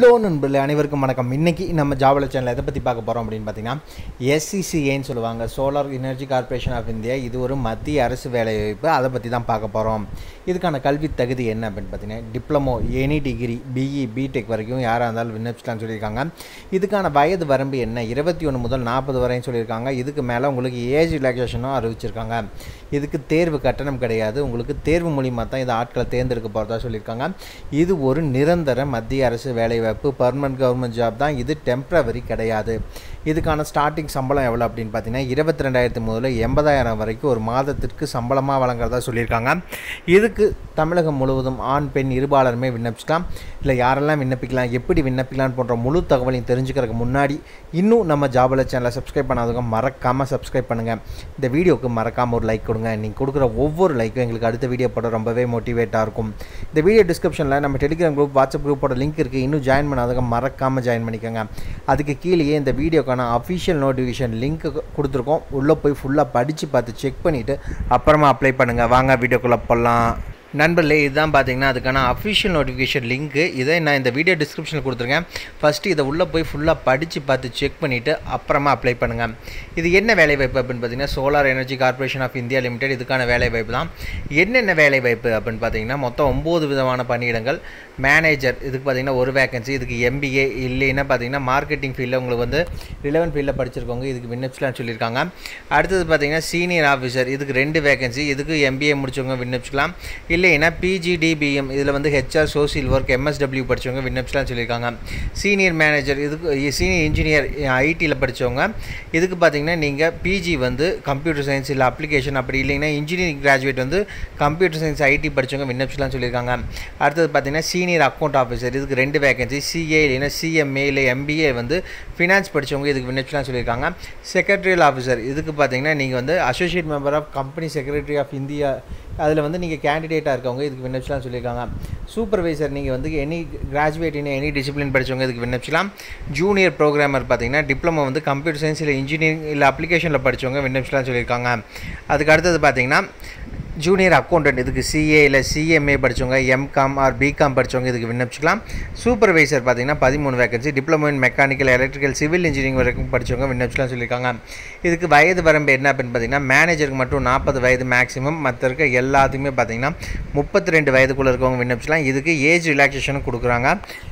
hello நண்பர்களே அனைவருக்கும் வணக்கம் இன்னைக்கு நம்ம ஜாவல சேனல் எதை பற்றி பார்க்க போகிறோம் அப்படின்னு பார்த்தீங்கன்னா எஸ்சிசிஏன்னு சொல்லுவாங்க solar energy corporation of India இது ஒரு மத்திய அரசு வேலைவாய்ப்பு அதை பற்றி தான் பார்க்க போகிறோம் இதுக்கான கல்வி தகுதி என்ன அப்படின்னு பார்த்தீங்கன்னா diploma any degree BE BTech வரைக்கும் யாராக இருந்தாலும் விண்ணப்பிச்சலாம்னு சொல்லியிருக்காங்க இதுக்கான வயது வரம்பு என்ன இருபத்தி ஒன்று முதல் நாற்பது வரையும் சொல்லியிருக்காங்க இதுக்கு மேலே உங்களுக்கு ஏஜ் ரிலாக்ஸேஷனும் அறிவிச்சிருக்காங்க இதுக்கு தேர்வு கட்டணம் கிடையாது உங்களுக்கு தேர்வு மூலியமாக தான் இது ஆட்களை தேர்ந்தெடுக்க போகிறதா சொல்லியிருக்காங்க இது ஒரு நிரந்தர மத்திய அரசு வேலைவாய்ப்பு பர்மனன்ட் கவர்மெண்ட் ஜாப் தான் இது டெம்ப்ரவரி கிடையாது இதுக்கான ஸ்டார்டிங் சம்பளம் எவ்வளோ அப்படின்னு பார்த்தீங்கன்னா இருபத்தி ரெண்டாயிரத்து முதல்ல எண்பதாயிரம் வரைக்கும் ஒரு மாதத்திற்கு சம்பளமாக வழங்குறதா சொல்லியிருக்காங்க இதுக்கு தமிழகம் முழுவதும் ஆண் பெண் இருபாலருமே விண்ணப்பிச்சிக்கலாம் இல்லை யாரெல்லாம் விண்ணப்பிக்கலாம் எப்படி விண்ணப்பிக்கலாம் போன்ற முழு தகவலையும் தெரிஞ்சுக்கிறதுக்கு முன்னாடி இன்னும் நம்ம ஜாபல சேனலை சப்ஸ்கிரைப் பண்ணாதவங்க மறக்காமல் சப்ஸ்கிரைப் பண்ணுங்கள் இந்த வீடியோவுக்கு மறக்காமல் ஒரு லைக் கொடுங்க நீங்கள் கொடுக்குற ஒவ்வொரு லைக்கும் எங்களுக்கு அடுத்த வீடியோ போட ரொம்பவே மோட்டிவேட்டாக இருக்கும் இந்த வீடியோ டிஸ்கிரிப்ஷனில் நம்ம டெலிகிராம் குரூப் வாட்ஸ்அப் குரூப்போட லிங்க் இருக்குது இன்னும் ஜாயின் பண்ணாதவங்க மறக்காமல் ஜாயின் பண்ணிக்கோங்க அதுக்கு கீழேயே இந்த வீடியோக்கான அஃபிஷியல் நோட்டிஃபிகேஷன் லிங்க் கொடுத்துருக்கோம் உள்ளே போய் ஃபுல்லாக படித்து பார்த்து செக் பண்ணிவிட்டு அப்புறமா அப்ளை பண்ணுங்கள் வாங்க வீடியோக்குள்ளே போடலாம் நண்பர்களே இதுதான் பார்த்தீங்கன்னா அதுக்கான அஃபிஷியல் நோட்டிஃபிகேஷன் லிங்க்கு இதை நான் இந்த வீடியோ டிஸ்கிரிப்ஷனில் கொடுத்துருக்கேன் ஃபஸ்ட்டு இதை உள்ளே போய் ஃபுல்லாக படித்து பார்த்து செக் பண்ணிவிட்டு அப்புறமா அப்ளை பண்ணுங்கள் இது என்ன வேலைவாய்ப்பு அப்படின்னு பார்த்தீங்கன்னா solar energy corporation of India limited இதுக்கான வேலைவாய்ப்பு தான் என்னென்ன வேலைவாய்ப்பு அப்படின்னு பார்த்தீங்கன்னா மொத்தம் ஒம்பது விதமான பணியிடங்கள் மேனேஜர் இதுக்கு பார்த்தீங்கன்னா ஒரு வேகன்சி இதுக்கு எம்பிஏ இல்லைன்னா பார்த்தீங்கன்னா மார்க்கெட்டிங் ஃபீல்டில் உங்களுக்கு வந்து ரிலவென்ட் ஃபீல்டில் படிச்சிருக்கவங்க இதுக்கு விண்ணப்பிச்சலாம்னு சொல்லியிருக்காங்க அடுத்தது பார்த்தீங்கன்னா சீனியர் ஆஃபீஸர் இதுக்கு ரெண்டு வேகன்சி இதுக்கு எம்பிஏ முடிச்சவங்க விண்ணப்பிச்சிக்கலாம் இல்லைன்னா பிஜிடிபிஎம் இதில் வந்து ஹெச்ஆர் சோசியல் ஒர்க் எம்எஸ்டபிள்யூ படித்தவங்க விண்ணப்பிச்சலாம்னு சொல்லியிருக்காங்க சீனியர் மேனேஜர் இதுக்கு சீனியர் இன்ஜினியர் ஐடியில் படித்தவங்க இதுக்கு பார்த்தீங்கன்னா நீங்கள் பிஜி வந்து கம்ப்யூட்டர் சயின்ஸ் இல்லை அப்ளிகேஷன் அப்படி இல்லைன்னா இன்ஜினியரிங் கிராஜுவேட் வந்து கம்ப்யூட்டர் சயின்ஸ் ஐடி படித்தவங்க விண்ணப்பிச்சலாம்னு சொல்லியிருக்காங்க அடுத்தது பார்த்தீங்கன்னா சீனியர் அக்கௌண்ட் ஆஃபீஸர் இதுக்கு ரெண்டு வேகன்சி சிஏ இல்லைன்னா சிஎம்ஏ இல்லை எம்பிஏ வந்து ஃபினான்ஸ் படித்தவங்க இதுக்கு விண்ணப்பிச்சலாம் சொல்லியிருக்காங்க செக்ரட்டரியல் ஆஃபீஸர் இதுக்கு பார்த்தீங்கன்னா நீங்கள் வந்து associate member of company secretary of India அதில் வந்து நீங்கள் கேண்டிடேட்டாக இருக்கவங்க இதுக்கு விண்ணப்பிச்சலாம் சொல்லியிருக்காங்க சூப்பர்வைசர் நீங்கள் வந்து any graduate in any discipline படித்தவங்க இதுக்கு விண்ணப்பிச்சலாம் ஜூனியர் ப்ரோக்ராமர் பார்த்தீங்கன்னா டிப்ளமோ வந்து கம்ப்யூட்டர் சயின்ஸ் இல்லை இன்ஜினியரிங் இல்லை அப்ளிகேஷனில் படித்தவங்க விண்ணப்பிச்சலாம் சொல்லியிருக்காங்க அதுக்கு அடுத்தது பார்த்தீங்கன்னா ஜூனியர் அக்கௌண்டன்ட் இதுக்கு சிஏ இல்லை சிஎம்ஏ படித்தவங்க எம்காம் ஆர் பிகாம் படித்தவங்க இதுக்கு விண்ணப்பிச்சிக்கலாம் சூப்பர்வைசர் பார்த்தீங்கன்னா பதிமூணு vacancy diploma in mechanical electrical civil engineering வரைக்கும் படித்தவங்க விண்ணப்பிச்சலாம் சொல்லியிருக்காங்க இதுக்கு வயது வரம்பு என்ன அப்படின்னு பார்த்தீங்கன்னா மேனேஜருக்கு மட்டும் நாற்பது வயது மேக்ஸிமம் மற்ற இருக்க எல்லாத்துக்குமே பார்த்தீங்கன்னா முப்பத்தி ரெண்டு வயதுக்குள்ளே இருக்கவங்க விண்ணப்பிச்சலாம் இதுக்கு ஏஜ் ரிலாக்ஸேஷனும் கொடுக்குறாங்க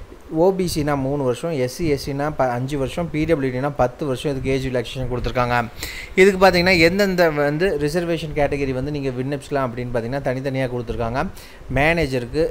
ஓபிசினா மூணு வருஷம் எஸ்சி எஸ்சினா ப அஞ்சு வருஷம் பிடபிள்யூடினா பத்து வருஷம் இதுக்கு ஏஜ் ரிலாக்ஸேஷன் கொடுத்துருக்காங்க இதுக்கு பார்த்தீங்கன்னா எந்தெந்த வந்து ரிசர்வேஷன் கேட்டகரி வந்து நீங்கள் விண்ணப்பிக்கலாம் அப்படின்னு பார்த்தீங்கன்னா தனித்தனியாக கொடுத்துருக்காங்க மேனேஜருக்கு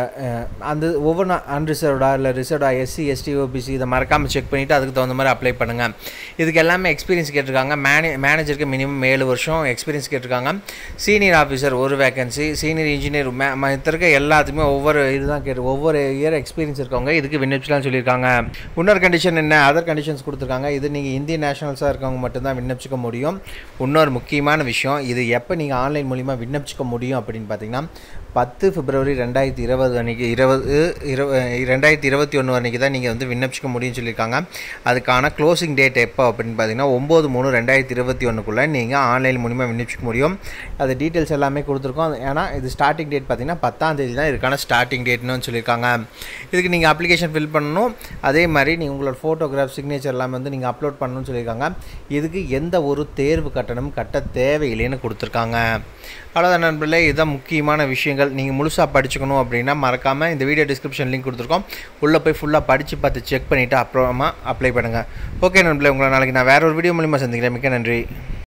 அந்த ஒவ்வொரு அன்ரிசர்வ்டா இல்லை ரிசர்வ்டா எஸ்சி எஸ்டி ஓபிசி இதை மறக்காமல் செக் பண்ணிவிட்டு அதுக்கு தகுந்த மாதிரி அப்ளை பண்ணுங்கள் இதுக்கு எல்லாமே எக்ஸ்பீரியன்ஸ் கேட்டிருக்காங்க மேனே மேனேஜருக்கு மினிமம் ஏழு வருஷம் எக்ஸ்பீரியன்ஸ் கேட்டிருக்காங்க சீனியர் ஆஃபீஸர் ஒரு வேகன்சி சீனியர் இன்ஜினியர் மே மற்ற இருக்க எல்லாத்துக்குமே ஒவ்வொரு இதுதான் கேட்டு ஒவ்வொரு இயர் எக்ஸ்பீரியன்ஸ் இருக்கவங்க இதுக்கு விண்ணப்பிச்சலாம் சொல்லியிருக்காங்க இன்னொரு கண்டிஷன் என்ன அதர் கண்டிஷன்ஸ் கொடுத்துருக்காங்க இது நீங்கள் இந்தியன் நேஷனல்ஸாக இருக்கவங்க மட்டும்தான் விண்ணப்பிச்சிக்க முடியும் இன்னொரு முக்கியமான விஷயம் இது எப்போ நீங்கள் ஆன்லைன் மூலிமா விண்ணப்பிச்சிக்க முடியும் அப்படின்னு பார்த்தீங்கன்னா பத்து பிப்ரவரி ரெண்டாயிரத்தி இருபது அன்றைக்கி இருபது இருப ரெண்டாயிரத்தி இருபத்தி ஒன்று அன்றைக்கி தான் நீங்கள் வந்து விண்ணப்பிச்சிக்க முடியும்னு சொல்லியிருக்காங்க அதுக்கான க்ளோசிங் டேட் எப்போ அப்படின்னு பார்த்தீங்கன்னா ஒம்பது மூணு ரெண்டாயிரத்தி இருபத்தி ஒன்றுக்குள்ளே நீங்கள் ஆன்லைன் மூலிமா விண்ணப்பிச்சிக்க முடியும் அது டீட்டெயில்ஸ் எல்லாமே கொடுத்துருக்கோம் ஏன்னா இது ஸ்டார்டிங் டேட் பார்த்தீங்கன்னா பத்தாம் தேதி தான் இதுக்கான ஸ்டார்டிங் டேட்னு சொல்லியிருக்காங்க இதுக்கு நீங்கள் அப்ளிகேஷன் ஃபில் பண்ணணும் அதே மாதிரி நீங்கள் உங்களோட ஃபோட்டோகிராஃப் சிக்னேச்சர் எல்லாமே வந்து நீங்கள் அப்லோட் பண்ணணும்னு சொல்லியிருக்காங்க இதுக்கு எந்த ஒரு தேர்வு கட்டணம் கட்ட தேவையில்லைன்னு கொடுத்துருக்காங்க அவ்வளோதான் நண்பர்களே இதுதான் முக்கியமான விஷயங்கள் நீங்கள் முழுசாக படிச்சுக்கணும் அப்படின்னா மறக்காமல் இந்த வீடியோ டிஸ்கிரிப்ஷன் லிங்க் கொடுத்துருக்கோம் உள்ளே போய் ஃபுல்லாக படித்து பார்த்து செக் பண்ணிவிட்டு அப்புறமா அப்ளை பண்ணுங்கள் ஓகே நண்பர்களே உங்களை நாளைக்கு நான் வேறு ஒரு வீடியோ மூலிமா சந்திக்கிறேன் மிக்க நன்றி